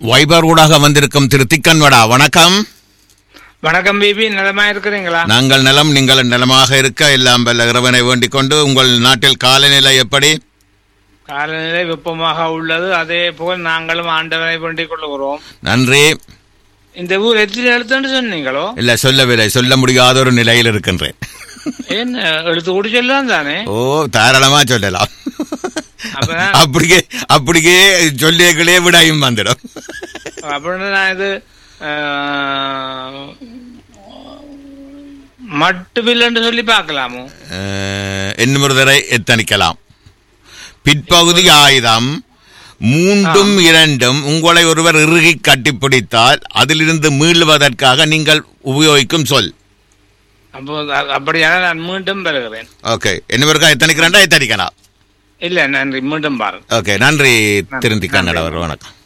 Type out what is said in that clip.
wiper ஊடாக வந்திருக்கும் திரு திக்கன்வடா வணக்கம் வணக்கம் பிபி நலமா இருக்கிறீங்களா நாங்கள் நலம் நீங்கள் நலமாக இருக்க எல்லாம் வல்ல இறைவனை வேண்டிக் கொண்டு உங்கள் நாட்டில் காலநிலை எப்படி காலநிலை வெப்பமாக உள்ளது அதே போல் நாங்களும் ஆண்டவனை வேண்டிக் கொள்ளுகிறோம் நன்றி இந்த ஊர் எத்தனை எழுத்துன்னு சொன்னீங்களோ இல்ல சொல்லவில்லை சொல்ல முடியாத ஒரு நிலையில் இருக்கின்றேன் ஏன் எழுத்து கூட சொல்லலாம் தானே ஓ தாராளமா சொல்லலாம் அப்பதான் அப்படியே அப்படியே சொல்லியங்களே விடாயும் வந்துடும் அப்படின்னு நான் இது ஆஹ், மட்டுமில்லைன்னு சொல்லி பார்க்கலாமோ அஹ், எண்ணுமுறுதரை எத்தனிக்கலாம் பிற்பகுதி ஆயுதம் மூன்றும் இரண்டும் உங்களை ஒருவர் இறுகி கட்டிப்பிடித்தால் அதிலிருந்து மீளுவதற்காக நீங்கள் உபயோகிக்கும் சொல் அப்போ அ- அப்படியான நான் மீண்டும் பெறுகிறேன் ஓகே என்னவருக்கா எத்தனைக்கிறேன்டா எத்தனிக்கலாம் இல்ல நன்றி மீண்டும் பாருங்க ஓகே நன்றி திருந்தி கன்னடவர் வணக்கம்